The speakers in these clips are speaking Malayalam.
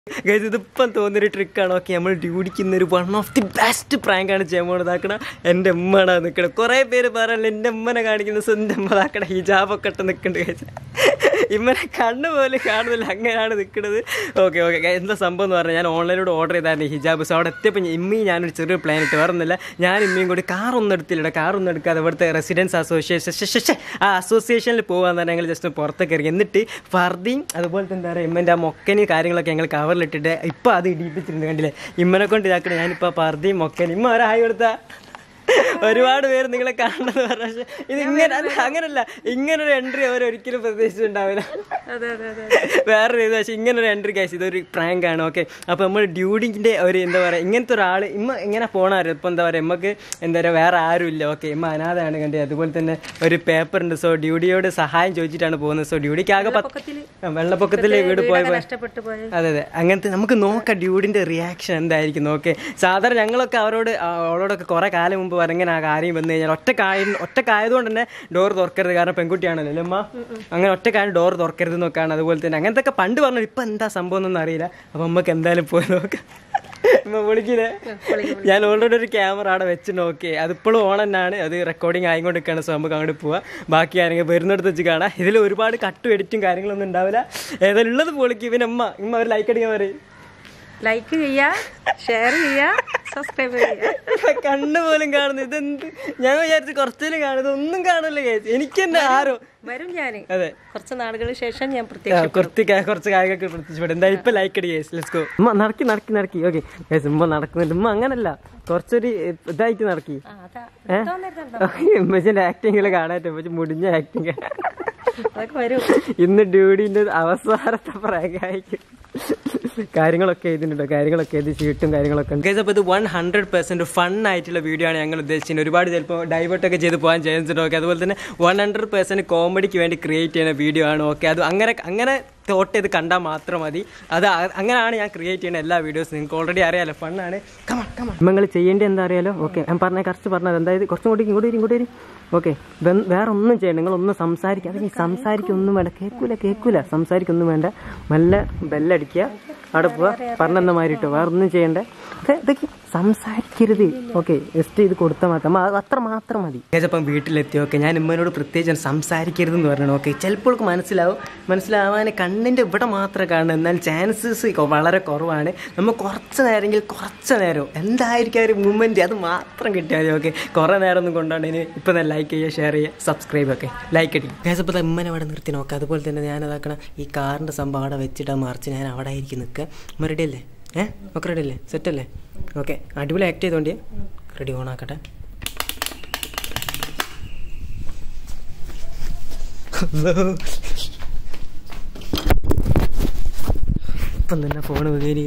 ഗൈസ് ഇതിപ്പം തോന്നിയൊരു ട്രിക്കാണ് ഓക്കെ നമ്മൾ ഡ്യൂട്ടിക്കുന്ന ഒരു വൺ ഓഫ് ദി ബെസ്റ്റ് പ്രാങ്കാണ് ചെയ്യാൻ പോണത് ഇതാക്കണ എൻ്റെ ഉമ്മടാ നിൽക്കണം കുറേ പേര് പറയല്ലോ എൻ്റെ ഉമ്മനെ കാണിക്കുന്ന സ്വന്തം ഉമ്മ ഇതാക്കണ ഹിജാബൊക്കെ ഇട്ട് നിൽക്കുന്നുണ്ട് ഗൈസ് ഇമ്മനെ കണ്ണ് പോലും കാണുന്നില്ല അങ്ങനെയാണ് നിൽക്കുന്നത് ഓക്കെ ഓക്കെ എന്താ സംഭവം എന്ന് പറഞ്ഞാൽ ഞാൻ ഓൺലൈനിലൂടെ ഓർഡർ ചെയ്തായിരുന്നു ഹിജാബ് സോ അവിടെ എത്തിയപ്പോൾ ഇമ്മയും ഞാനൊരു ചെറിയ പ്ലാൻ ഇട്ട് വേറൊന്നുമില്ല ഞാൻ ഇമ്മയും കൂടി കാറൊന്നും എടുത്തില്ല കാറൊന്നും എടുക്കാതെ ഇവിടുത്തെ റെസിഡൻസ് അസോസിയേഷൻ ശ്ശെ, ശ്ശെ, ശ്ശെ, ആ അസോസിയേഷനിൽ പോകാൻ തന്നെ ഞങ്ങൾ ജസ്റ്റ് പുറത്തേക്ക് ഇറങ്ങി എന്നിട്ട് ഫർദിയും അതുപോലെ തന്നെ എന്താ പറയുക ഇമ്മൻ്റെ ആ മൊക്കനി കാര്യങ്ങളൊക്കെ ഞങ്ങൾ കവറിലിട്ടിട്ട് ഇപ്പോൾ അത് ഇടിപ്പിച്ചിട്ടുണ്ട് കണ്ടില്ലേ ഇമ്മനെ കൊണ്ട് ഇതാക്കണേ ഞാനിപ്പോൾ ഫർദിയും മൊക്കനി ഇമ്മ ഒരായി കൊടുത്താ ഒരുപാട് പേര് നിങ്ങളെ കാണുന്നത് പറഞ്ഞ പക്ഷേ ഇത് ഇങ്ങനെ അല്ല അങ്ങനല്ല ഇങ്ങനൊരു എൻട്രി അവർ ഒരിക്കലും പ്രതീക്ഷിച്ചിട്ടുണ്ടാവില്ല അതെ അതെ അതെ വേറൊരു ഇത് പക്ഷേ ഇങ്ങനൊരു എൻട്രി കേസ് ഇതൊരു പ്രാങ്ക് ആണ് ഓക്കെ അപ്പോൾ നമ്മൾ ഡ്യൂഡിങ്ങിൻ്റെ ഒരു എന്താ പറയുക ഇങ്ങനത്തെ ഒരാൾ ഇമ്മ ഇങ്ങനെ പോണാറ് ഇപ്പോൾ എന്താ പറയുക നമുക്ക് എന്താ പറയുക വേറെ ആരും ഇല്ല ഓക്കെ ഇമ്മ അനാഥയാണ് കണ്ടത് അതുപോലെ തന്നെ ഒരു പേപ്പർ ഉണ്ട് സോ ഡ്യൂഡിയോട് സഹായം ചോദിച്ചിട്ടാണ് പോകുന്നത് സോ ഡ്യൂഡിക്ക് ആകെ പത്ത് വെള്ളപ്പൊക്കത്തില് ആ, വെള്ളപ്പൊക്കത്തിൽ വീട് പോയ വീടൊക്കെ നഷ്ടപ്പെട്ടു പോയി അതെ അതെ അങ്ങനത്തെ നമുക്ക് നോക്കാം ഡ്യൂഡിന്റെ റിയാക്ഷൻ എന്തായിരിക്കും നോക്കേ സാധാരണ ഞങ്ങളൊക്കെ അവരോട് ആ, അവളോടൊക്കെ കുറെ കാലം മുമ്പ് പറഞ്ഞ ആ കാര്യം വന്നു കഴിഞ്ഞാൽ ഒറ്റക്കായ ഒറ്റക്കായതുകൊണ്ട് തന്നെ ഡോർ തുറക്കരുത് കാരണം പെൺകുട്ടിയാണല്ലോ അല്ലേ അമ്മ അങ്ങനെ ഒറ്റക്കായ ഡോർ തുറക്കരുത് എന്നൊക്കെയാണ് അതുപോലെ തന്നെ അങ്ങനത്തെ ഒക്കെ പണ്ട് പറഞ്ഞു ഇപ്പൊ എന്താ സംഭവം എന്നൊന്നും അറിയില്ല അപ്പൊ നമുക്ക് എന്തായാലും പോയി നോക്കാം ഉമ്മ വിളിക്കില്ലേ ഞാൻ ഓൾറെഡി ഒരു ക്യാമറ അവിടെ വെച്ച് നോക്കി അതിപ്പോഴും ഓൺ തന്നെയാണ് അത് റെക്കോർഡിങ് ആയിക്കൊണ്ടിരിക്കുകയാണ് സോ നമുക്ക് അങ്ങോട്ട് പോവാം ബാക്കി കാര്യങ്ങൾ വരുന്നിടത്ത് വെച്ച് കാണാം ഇതിൽ ഒരുപാട് കട്ടും എഡിറ്റും കാര്യങ്ങളൊന്നും ഉണ്ടാവില്ല ഏതായാലും ഉള്ളത് പൊളിക്കും ഇവൻ അമ്മ ഇമ്മ ഒരു ലൈക്ക് അടിക്കാൻ പറയും ലൈക്ക് ചെയ്യാ ഷെയർ ചെയ്യാ സബ്സ്ക്രൈബ് ചെയ്യാ കണ്ണ് പോലും കാണുന്നു ഇതെന്ത് ഞാൻ വിചാരിച്ചു കുറച്ചേലും കാണുന്നത് ഒന്നും കാണില്ല കേസ് എനിക്ക് തന്നെ ആരോ വരും ഞാന് അതെ കുറച്ച് നാളുകൾക്ക് ശേഷം ഞാൻ ആ, പ്രത്യേകം കുറച്ച് കാ- കുറച്ച് കാര്യങ്ങളൊക്കെ പ്രത്യക്ഷപ്പെടും എന്താ ഇപ്പൊ ലൈക്ക് അടി കേസ് ലെറ്റ്സ് ഗോ ഉമ്മ നടക്കി നടക്കി നടക്കി ഓക്കെ കേസ് ഉമ്മ നടക്കുന്നുണ്ട് ഉമ്മ അങ്ങനല്ല കുറച്ചൊരു ഇതായിട്ട് നടക്കി ആ, അതാ എടുത്തോ നേരത്തെ ഉമ്മച്ചിന്റെ ആക്ടിങ്ങിൽ കാണാൻ ഉമ്മച്ചി മുടിഞ്ഞ ആക്ടിങ് അതൊക്കെ വരും ഇന്ന് ഡ്യൂഡിന്റെ അവസാനത്തെ പ്രായമായിരിക്കും കാര്യങ്ങളൊക്കെ എഴുതുന്നുണ്ടോ കാര്യങ്ങളൊക്കെ എഴുതി ഷീട്ടും കാര്യങ്ങളൊക്കെ ഉണ്ട് അപ്പോൾ ഇത് വൺ ഹൺഡ്രഡ് പെർസെന്റ് ഫൺ ആയിട്ടുള്ള വീഡിയോ ആണ് ഞങ്ങൾ ഉദ്ദേശിച്ചത് ഒരുപാട് ചിലപ്പോൾ ഡൈവേർട്ട് ഒക്കെ ചെയ്ത് പോകാൻ ചാൻസ് ഉണ്ട് ഓക്കെ അതുപോലെ തന്നെ വൺ ഹൺഡ്രഡ് പെർസെന്റ് കോമഡിക്ക് വേണ്ടി ക്രിയേറ്റ് ചെയ്യുന്ന വീഡിയോ ആണ് ഓക്കെ അത് അങ്ങനെ അങ്ങനെ തോട്ട് ചെയ്ത് കണ്ടാൽ മാത്രം മതി അത് അ- അങ്ങനെയാണ് ഞാൻ ക്രിയേറ്റ് ചെയ്യുന്ന എല്ലാ വീഡിയോസും നിങ്ങൾക്ക് ഓൾറെഡി അറിയാലോ ഫണ്ണാണ് നിങ്ങൾ ചെയ്യേണ്ടത് എന്താ അറിയാലോ ഓക്കെ ഞാൻ പറഞ്ഞ കറക്റ്റ് പറഞ്ഞത് എന്തായത് കുറച്ചും കൂടി ഇങ്ങോട്ട് വരും ഇങ്ങോട്ട് വരും ഓക്കെ വേറെ ഒന്നും ചെയ്യണ്ട നിങ്ങളൊന്നും സംസാരിക്കുക അത് സംസാരിക്കൊന്നും വേണ്ട കേൾക്കൂല കേൾക്കൂല സംസാരിക്കൊന്നും വേണ്ട നല്ല ബെല്ലടിക്കുക അവിടെ പോവാ പറഞ്ഞെന്ന മാതിരി ഇട്ടോ വേറെ ഒന്നും ചെയ്യണ്ട ഇത് ഇതൊക്കെ സംസാരിക്കരുത് ഓക്കെ ജസ്റ്റ് ഇത് കൊടുത്താൽ മാത്രം അത് അത്ര മാത്രം മതി അപ്പം വീട്ടിലെത്തി ഓക്കെ ഞാൻ ഉമ്മനോട് പ്രത്യേകിച്ച് സംസാരിക്കരുത് എന്ന് പറഞ്ഞു ഓക്കെ ചിലപ്പോൾ മനസ്സിലാവും മനസ്സിലാവാൻ കണ്ണിൻ്റെ ഇവിടെ മാത്രമേ കാണുന്നു എന്നാൽ ചാൻസസ് വളരെ കുറവാണ് നമ്മൾ കുറച്ച് നേരമെങ്കിൽ കുറച്ച് നേരം എന്തായിരിക്കും ആ ഒരു മൂമെൻറ്റ് അത് മാത്രം കിട്ടിയാൽ മതി ഓക്കെ കുറേ നേരം ഒന്നും കൊണ്ടാണ് ഇനി ഇപ്പം തന്നെ ലൈക്ക് ചെയ്യുക ഷെയർ ചെയ്യുക സബ്സ്ക്രൈബ് ഒക്കെ ലൈക്ക് അടി കേസപ്പോൾ ഉമ്മനെ അവിടെ നിർത്തി നോക്കാം അതുപോലെ തന്നെ ഞാൻ അതാക്കണം ഈ കാറിൻ്റെ സംഭവം അവിടെ വെച്ചിട്ട് മറിച്ച് ഞാൻ അവിടെ ആയിരിക്കും നിൽക്കുക ഉമ്മ റെഡി അല്ലേ ഏഹ് ഒക്കെ റെഡി അല്ലേ സെറ്റ് അല്ലേ ഓക്കെ അടിപൊളി ആക്ട് ചെയ്തോണ്ടി റെഡി ഓൺ ആക്കട്ടെ ഇപ്പം തന്നെ ഫോൺ ഉപയോഗി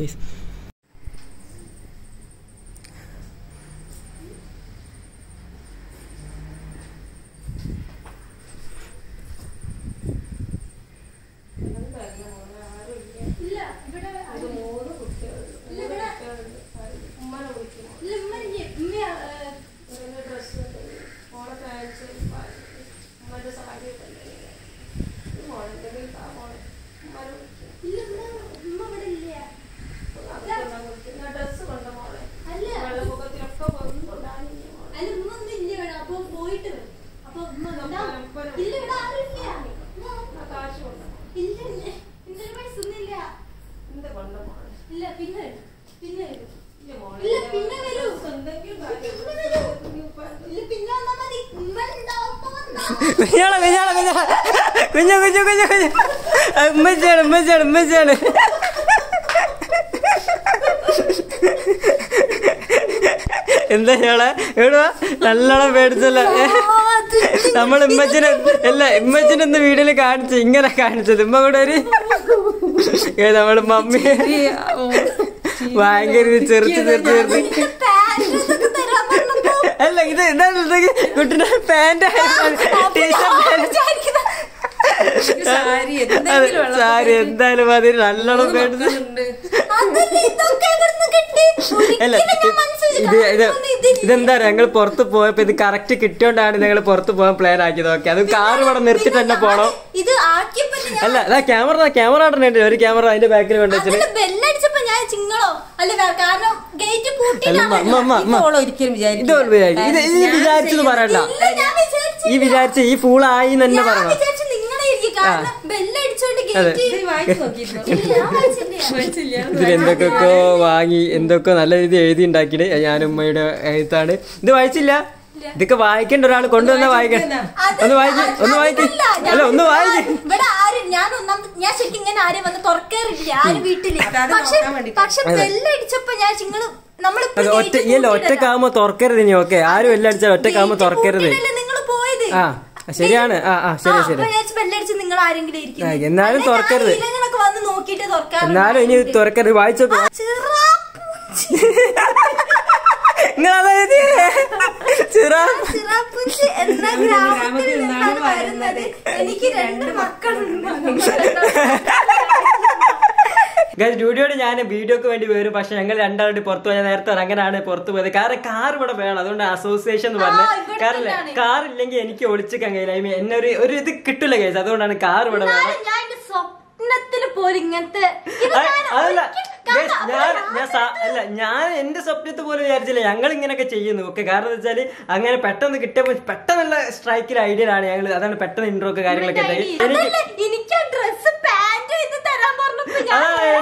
ഇല്ല പിന്നെ പിന്നെ ഇല്ല പിന്നെ വരൂ പിന്നെ വരൂ ഇല്ല പിന്നെ വന്നാ മതി ഉമ്മ ഉണ്ടാവും കുഞ്ഞാളെ കുഞ്ഞാളെ കുഞ്ഞാ കുഞ്ഞു കുഞ്ഞു കുഞ്ഞു കുഞ്ഞു ഉമ്മച്ചാണ് ഉമ്മച്ചാണ് ഉമ്മച്ചാണ് എന്താ ഞങ്ങളെ എവിടുവാ നല്ലോണം പേടിച്ചല്ല നമ്മൾ ഇമ്മച്ചിനെ അല്ല ഇമ്മച്ചിനെ ഇന്ന് വീഡിയോയിൽ കാണിച്ചു ഇങ്ങനെ കാണിച്ചത് ഇമ്മ കൂടെ ഒരു ഏ, നമ്മള് മമ്മി ഭയങ്കര ഇത് ചെറുത്ത് ചെറുത്ത് ചെറുത്ത് തരാൻ പറഞ്ഞപ്പോ അല്ല ഇത് ഇതാണ് ഇതൊക്കെ കുട്ടിയുടെ പാന്റ് ടീഷർട്ട് സാരി അതെ, സാരി എന്തായാലും മതി നല്ലോണം പേടിച്ച് അതല്ലേ ഇതൊക്കെ ഇവിടുന്ന് കിട്ടി അല്ല ഒരിക്കലും ഞാൻ മനസ്സിൽ ഇത് ഇത് ഇത് ഇതെന്താ ഞങ്ങൾ പുറത്ത് പോയപ്പോ ഇത് കറക്റ്റ് കിട്ടിയോണ്ടാണ് ഞങ്ങൾ പുറത്ത് പോകാൻ പ്ലാൻ ആക്കിയത് ഓക്കെ അത് കാർ ഇവിടെ നിർത്തിട്ട് തന്നെ പോണം ഇത് ആക്കിയപ്പോ ഞാൻ അല്ല അതാ ക്യാമറ ക്യാമറ ഉണ്ട് ഒരു ക്യാമറ അതിന്റെ ബാക്കിൽ കൊണ്ടുവച്ചിട്ട് അതിന്റെ ബെല്ലടിച്ചപ്പോ ഞാൻ ചിങ്ങളോ അല്ല വേ- കാരണം ഗേറ്റ് അല്ല പൂട്ടിയിട്ടാണ് അമ്മ അമ്മ അമ്മ ഓള് ഒരിക്കലും ഇത് ഒരു വിചാരിച്ചു. ഇത് ഇത് വിചാരിച്ചെന്ന് പറയണ്ട ഇല്ല, ഞാൻ വിചാരിച്ചു ഈ വിചാരിച്ച ഈ ഫൂൾ ആയി എന്ന് തന്നെ ഞാൻ പറയണം വിചാരിച്ചു നിങ്ങളെ ഇരിക്കും കാരണം ബെല്ലടിച്ചോണ്ട് അതെ. ഗേറ്റ് വായിച്ചു നോക്കിയിരുന്നു ഇല്ല, ഞാൻ വായിച്ചില്ല. വായിച്ചില്ല ഇതിൽ എന്തൊക്കെയൊക്കെ വാങ്ങി എന്തൊക്കെ നല്ല രീതി എഴുതി ഉണ്ടാക്കിയിട്ട് ഞാൻ ഉമ്മയുടെ എഴുത്താണ് ഇത് വായിച്ചില്ല ഇതൊക്കെ വായിക്കേണ്ട ഒരാൾ കൊണ്ടുവന്ന വായിക്കണം അത് ഒന്ന് വായിക്ക് അത് ഒന്ന് വായിക്ക് അതല്ല, ഞാൻ അല്ല ഒന്ന് വായിക്ക് ഇവിടെ ആരും ഞാൻ ഒന്നാം ഞാൻ ശരിക്കും ഇങ്ങനെ ആരും വന്ന് തുറക്കാറില്ല ആരും വീട്ടില് അതായത് പക്ഷെ നോക്കാൻ വേണ്ടിട്ട്. പക്ഷെ ബെല്ലടിച്ചപ്പോ ഞാൻ ചിങ്ങള് നമ്മളിപ്പോ അത് ഒറ്റ ഈ അല്ല ഒറ്റക്കാകുമ്പോ തുറക്കരുത് ഇനി ഓക്കെ ആരും എല്ലാം അടിച്ചാൽ ഒറ്റക്കാകുമ്പോ തുറക്കരുത് നിങ്ങൾ പോയത് ആ ശരിയാണ് ആ ആ ശരി ശരി ബെല്ലടിച്ച് നിങ്ങൾ ആരെങ്കിലും ഇരിക്കും ആ, എന്നാലും തുറക്കരുത്. ഇലങ്ങളൊക്കെ വന്ന് നോക്കിയിട്ട് തുറക്കാറുണ്ട് എന്നാലും ഇനി തുറക്കരുത് വായിച്ചോക്കോ ചിറാപ്പൂച്ചി. നിങ്ങൾ അതായത് ചിറ ചിറാപ്പൂച്ചി എന്ന ഗ്രാമത്തിൽ നിന്നാണ് വരുന്നത് എനിക്ക് രണ്ട് മക്കളുണ്ട് സ്റ്റുഡിയോട് ഞാൻ വീഡിയോക്ക് വേണ്ടി വരും പക്ഷെ ഞങ്ങൾ രണ്ടാളുടെ പുറത്തു പോയാൽ നേരത്തെ പറഞ്ഞു. അങ്ങനെയാണ് പുറത്തു പോയത് കാരണം കാർ ഇവിടെ വേണം അതുകൊണ്ട് അസോസിയേഷൻ എന്ന് പറഞ്ഞു ആ, ഇവിടെ കാരണം തന്നെയാണ്. കാർ ഇല്ലെങ്കിൽ എനിക്ക് ഒളിച്ചിക്കാൻ കഴിയില്ല I mean, എന്നെ ഒരു ഒരു ഇത് കിട്ടില്ല കേസ് അതുകൊണ്ടാണ് കാർ ഇവിടെ വേണം എന്നാലും ഞാൻ എന്റെ സ്വപ്നത്തിൽ പോലും ഇങ്ങനത്തെ ഇത് അ- ഞാൻ അതല്ല ഒരിക്കലും guys, കാണാം. ഞാൻ ഞാൻ സാ- അല്ല ഞാൻ എന്റെ സ്വപ്നത്തിൽ പോലും വിചാരിച്ചില്ല ഞങ്ങൾ ഇങ്ങനെയൊക്കെ ചെയ്യുന്നു ഓക്കെ കാരണം എന്താ വെച്ചാല് അങ്ങനെ പെട്ടെന്ന് കിട്ടിയപ്പോ പെട്ടെന്നുള്ള സ്ട്രൈക്കിൽ ഐഡിയയിലാണ് ഞങ്ങൾ അതാണ് പെട്ടെന്ന് ഇൻട്രോ ഒക്കെ കാര്യങ്ങളൊക്കെ ഉണ്ടായി. എനിക്ക് അതല്ല, എനിക്ക് ഡ്രസ് പാന്റും ഇത് തരാൻ പറഞ്ഞപ്പോ ഞാൻ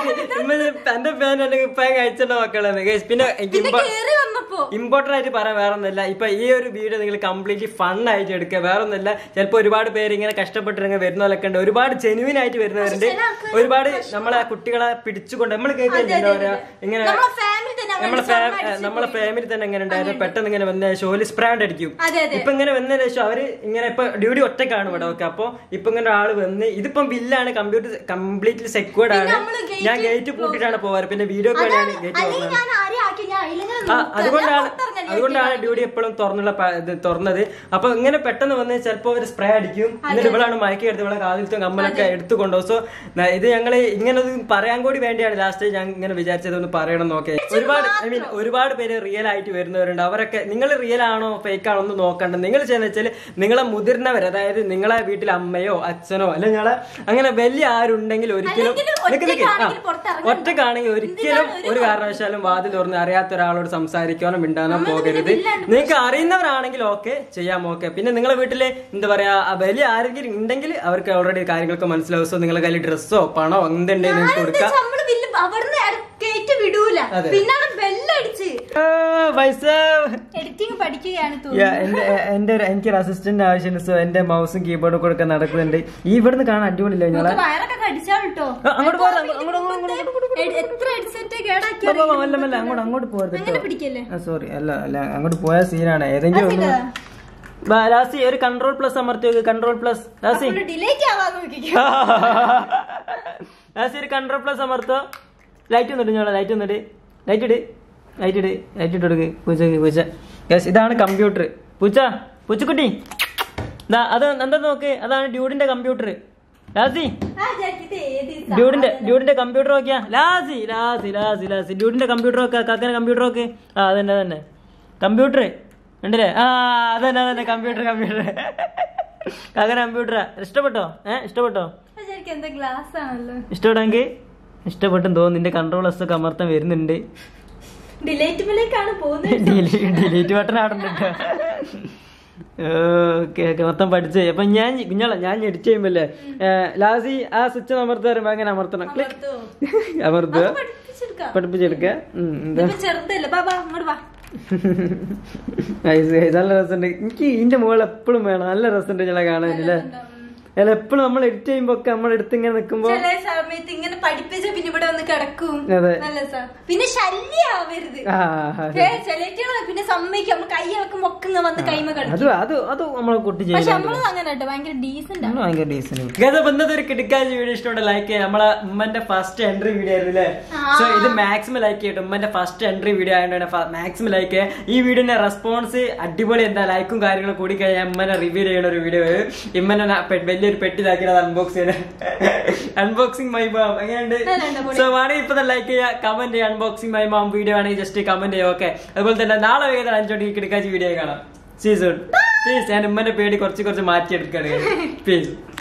എന്റെ ഫാൻ എന്റെ ഇപ്പം കഴിച്ചിട്ട് മക്കളാണ് ഗൈസ് പിന്നെ എനിക്ക് പിന്നെ ഇമ്പോ- കേറി വന്നപ്പോ ഇമ്പോർട്ടന്റ് ആയിട്ട് പറയാൻ വേറെ ഒന്നുമില്ല ഇപ്പൊ ഈ ഒരു വീഡിയോ നിങ്ങൾ കംപ്ലീറ്റ്ലി ഫൺ ആയിട്ട് എടുക്കുക വേറെ ഒന്നുമില്ല ചിലപ്പോൾ ഒരുപാട് പേര് ഇങ്ങനെ കഷ്ടപ്പെട്ടിങ്ങനെ വരുന്നവരൊക്കെ ഉണ്ട് ഒരുപാട് ജെനുവിൻ ആയിട്ട് വരുന്നവരുണ്ട് ചില ആൾക്കാര് ഒരുപാട് നമ്മളെ കുട്ടികളെ പിടിച്ചുകൊണ്ട് നമ്മൾ കേൾക്കില്ല എന്താ പറയാ ഇങ്ങനെ നമ്മളെ ഫാമിലി തന്നെ അങ്ങനെ നമ്മളെ സ്വർണ്ണം ഫാ- അടിച്ച് നമ്മളെ ഫാമിലി തന്നെ എങ്ങനെ ഉണ്ടായിരുന്നു പെട്ടെന്ന് ഇങ്ങനെ വന്ന ഷോലി സ്പ്രാൻഡ് അടിക്കും അതെ അതെ ഇപ്പൊ ഇങ്ങനെ വന്നതിന് ശേഷം അവര് ഇങ്ങനെ ഇപ്പൊ ഡ്യൂട്ടി ഒറ്റക്കാണ് ഇവിടെ ഓക്കെ അപ്പൊ ഇപ്പൊ ഇങ്ങനെ ആള് വന്ന് ഇതിപ്പം ബില്ലാണ് കമ്പ്യൂട്ടർ കംപ്ലീറ്റ്ലി സെക്യൂർഡ് ആണ് നമ്മള് gate ഞാൻ ഗേറ്റ് പൂട്ടിട്ടാണ് പോവാറ് പിന്നെ വീഡിയോ വേണ്ടിയാണ് ഗേറ്റ് അല്ലെങ്കിൽ തുറന്നത് ഞാൻ ആരെയും ആക്കി ഞാൻ അതിലിങ്ങനെ ആ, നോക്കാം. അതുകൊണ്ടാണ് ഞാൻ പുറത്തിറങ്ങാൻ അതുകൊണ്ടാണ് ഡ്യൂട്ടി എപ്പോഴും തുറന്നുള്ള പ- ഇത് തുറന്നത് അപ്പൊ ഇങ്ങനെ പെട്ടെന്ന് വന്ന് ചിലപ്പോ ഒരു സ്പ്രേ അടിക്കും എന്നിട്ട് ഇവളാണ് മയക്കി എടുത്ത് ഇവളെ കാതിലത്തെ കമ്മലൊക്കെ എടുത്തു കൊണ്ടുപോകും സോ ഇത് ഞങ്ങള് ഇങ്ങനെ ഒരു പറയാൻ കൂടി വേണ്ടിയാണ് ലാസ്റ്റ് ഞാൻ ഇങ്ങനെ വിചാരിച്ചത് ഒന്ന് പറയണം നോക്കെ ഒരുപാട് ഐ മീൻ ഒരുപാട് പേര് റിയൽ ആയിട്ട് വരുന്നവരുണ്ട് അവരൊക്കെ നിങ്ങൾ റിയൽ ആണോ ഫേക്ക് ആണോ എന്ന് നോക്കണ്ട നിങ്ങൾ ചെയ്യുന്ന വെച്ചാൽ നിങ്ങളെ മുതിർന്നവർ അതായത് നിങ്ങളെ വീട്ടിൽ അമ്മയോ അച്ഛനോ അല്ലെങ്കിൽ നിങ്ങളെ അങ്ങനെ വലിയ ആരുണ്ടെങ്കിൽ ഒരിക്കലും അല്ലെങ്കിൽ നിക്ക് നിക്ക്. ആ, ഒറ്റയ്ക്കാണെങ്കിൽ പുറത്തിറങ്ങരുത്. ഒറ്റക്കാണെങ്കിൽ ഒരിക്കലും ഒരു കാരണവശാലും വാതിൽ തുറന്ന് അറിയാത്ത ഒരാളോട് സംസാരിക്കാനോ മിണ്ടാനോ പോകരുത് നിങ്ങൾക്ക് അറിയുന്നവരാണെങ്കിൽ ഓക്കെ ചെയ്യാം ഓക്കെ പിന്നെ നിങ്ങളെ വീട്ടില് എന്താ പറയാ ആ വലിയ ആരെങ്കിലും ഉണ്ടെങ്കിൽ അവർക്ക് ഓൾറെഡി കാര്യങ്ങളൊക്കെ മനസ്സിലാവും സോ നിങ്ങളെ കയ്യിൽ ഡ്രസ്സോ പണോ എന്തുണ്ടെങ്കിൽ നിങ്ങൾക്ക് കൊടുക്കാം നമ്മള് വില്ല് അവിടുന്ന് കയറ്റി വിടൂല അതെ. പിന്നാണ് ബെല്ലടിച്ച് ആ, പൈസ എഡിറ്റിംഗ് പഠിക്കുകയാണ് Yeah, എന്റെ എന്റെ ഒരു- എനിക്കൊരു അസിസ്റ്റന്റ് ആവശ്യമുണ്ട് സോ എന്റെ മൗസും കീബോർഡും കൂടെ ഒക്കെ നടക്കുന്നുണ്ട് ഈ ഇവിടുന്ന് കാണാൻ അടിപൊളിയില്ല ഞങ്ങളെ വയറൊക്കെ കടിച്ചാൽ കേട്ടോ ആ, അങ്ങോട്ട് പോരാ, അങ്ങോട്ട് അങ്ങോട്ട് അങ്ങോട്ട് അങ്ങോട്ട് അങ്ങോട്ട് എത്ര ഹെഡ്സെറ്റ് കേടാക്കി പോ, പോ, പോ, മെല്ലെ, മെല്ലെ, അങ്ങോട്ട് അങ്ങോട്ട് പോകരുത് അങ്ങനെ പിടിക്കല്ലേ സോറി അല്ല അല്ല അങ്ങോട്ട് പോയ സീനാണ് ഏതെങ്കിലും ഒന്ന് ബാ, ലാസി ഒരു കൺട്രോൾ പ്ലസ് അമർത്തി നോക്ക് കൺട്രോൾ പ്ലസ് ലാസി ഡിലേറ്റ് ആവാൻ നോക്കിക്കോ ലാസി ഒരു കൺട്രോൾ പ്ലസ് അമർത്തോ ലൈറ്റ് ഒന്നിട്ട് ഞങ്ങളെ ലൈറ്റ് ഒന്നിട്ട് ലൈറ്റ് ഇട് ലൈറ്റ് ഇട് ലൈറ്റ് ഇട്ട് കൊടുക്ക് പൂച്ചക്ക് പൂച്ച യെസ് ഇതാണ് കമ്പ്യൂട്ടർ പൂച്ച പൂച്ചക്കുട്ടി ദാ അത് എന്താ നോക്ക് അതാണ് ഡ്യൂഡിന്റെ കമ്പ്യൂട്ടർ ലാസി ആ ജാക്കറ്റ് ഏത് സാ- ഡ്യൂഡിന്റെ ഡ്യൂഡിന്റെ കമ്പ്യൂട്ടർ നോക്കിയാ ലാസി ലാസി ലാസി ലാസി ഡ്യൂഡിന്റെ കമ്പ്യൂട്ടർ നോക്ക കാക്കന്റെ കമ്പ്യൂട്ടർ നോക്ക് ആ അതന്നെ അതന്നെ കമ്പ്യൂട്ടർ ഉണ്ടല്ലേ ആ അതന്നെ അതന്നെ കമ്പ്യൂട്ടർ കമ്പ്യൂട്ടർ കാക്കന കമ്പ്യൂട്ടറാ ഇഷ്ടപ്പെട്ടോ ഏ ഇഷ്ടപ്പെട്ടോ ആ ജാക്കറ്റ് എന്താ ഗ്ലാസ് ആണല്ലോ ഇഷ്ടപ്പെടെങ്കിൽ ഇഷ്ടപ്പെട്ടെന്ന് തോന്നുന്നു നിന്റെ കൺട്രോളേഴ്സ് ഒക്കെ അമർത്താൻ വരുന്നുണ്ട് ഡിലേറ്റബിലേക്കാണ് പോകുന്നത് ഡിലീറ്റ് ബട്ടൺ അവിടെ ഉണ്ട് ഓക്കെ ഓക്കെ മൊത്തം പഠിച്ചേ അപ്പൊ ഞാൻ കുഞ്ഞോളെ ഞാൻ എഡിറ്റ് ചെയ്യുമ്പല്ലേ ലാസി ആ സ്വിച്ച് അമർത്തി വരുമ്പോ അങ്ങനെ അമർത്തണം ക്ലിക്ക് അമർത്തുക പഠിപ്പിച്ചെടുക്കാം പഠിപ്പിച്ചെടുക്കുക ഉം, എന്താ ഇതിപ്പോ ചെറുതല്ലേ ബാബാ അങ്ങോട്ട് വാ Nice, guys. നല്ല രസമുണ്ട് എനിക്ക് ഇതിന്റെ മുകളിൽ എപ്പോഴും വേണം നല്ല രസമുണ്ട് ചില കാണാനില്ലേ അല്ല എപ്പോഴും നമ്മൾ എഡിറ്റ് ചെയ്യുമ്പോ ഒക്കെ നമ്മൾ എടുത്ത് ഇങ്ങനെ നിൽക്കുമ്പോ ചില സമയത്ത് ഇങ്ങനെ പഠിപ്പിച്ച പിന്നെ ഇവിടെ വന്ന് കിടക്കും അതെ. നല്ല രസാ. പിന്നെ ശല്യാവരുത് ആ ഏ, ചിലറ്റികള് പിന്നെ സമ്മതിക്കും നമ്മള് കൈ വെക്കുമ്പോ ഒക്കെ ഇങ്ങ് വന്ന് കൈമ കിടക്കും അത് അത് അത് നമ്മളെ കുട്ടി പക്ഷെ ചെയ്യില്ല നമ്മള് അങ്ങനെ കേട്ടോ ഭയങ്കര ഡീസന്റ് നമ്മള് ഭയങ്കര ഡീസന്റ് ഗത ബന്ധത്തെ ഒരു കിടക്കാച്ച വീഡിയോ ഇഷ്ടമുണ്ട് ലൈക്ക് ചെയ്യാം നമ്മളെ ഉമ്മന്റെ ഫസ്റ്റ് എൻട്രി വീഡിയോ ആയിരുന്നു അല്ലേ സോ ഇത് മാക്സിമം ലൈക്ക് ചെയ്യട്ടെ ഉമ്മന്റെ ഫസ്റ്റ് എൻട്രി വീഡിയോ ആയതുകൊണ്ട് മാക്സിമം ലൈക്ക് ചെയ്യുക ഈ വീഡിയോന്റെ റെസ്പോൺസ് അടിപൊളി എന്താ ലൈക്കും കാര്യങ്ങളും കൂടി കഴിഞ്ഞാൽ ഉമ്മനെ റിവ്യൂ ചെയ്യുന്ന ഒരു വീഡിയോ ഇമ്മനെ ന- പെ- വലിയ വലിയൊരു പെട്ടി ഇതാക്കിയത് അൺബോക്സ് ചെയ്ത് അൺബോക്സിംഗ് മൈ മാം എങ്ങനെയുണ്ട് സോ വേണമെങ്കിൽ ഇപ്പൊ ലൈക്ക് ചെയ്യുക കമന്റ് ചെയ്യുക അൺബോക്സിംഗ് മൈ മാം വീഡിയോ ആണെങ്കിൽ ജസ്റ്റ് കമന്റ് ചെയ്യുക ഓക്കെ അതുപോലെ തന്നെ നാളെ വേഗം അഞ്ചോട്ടി കിടക്കാച്ച വീഡിയോ കാണാം സീസൺ പ്ലീസ് ഞാൻ ഉമ്മന്റെ പേടി കുറച്ച് കുറച്ച് മാറ്റിയെടുക്കുകയാണ് പ്ലീസ്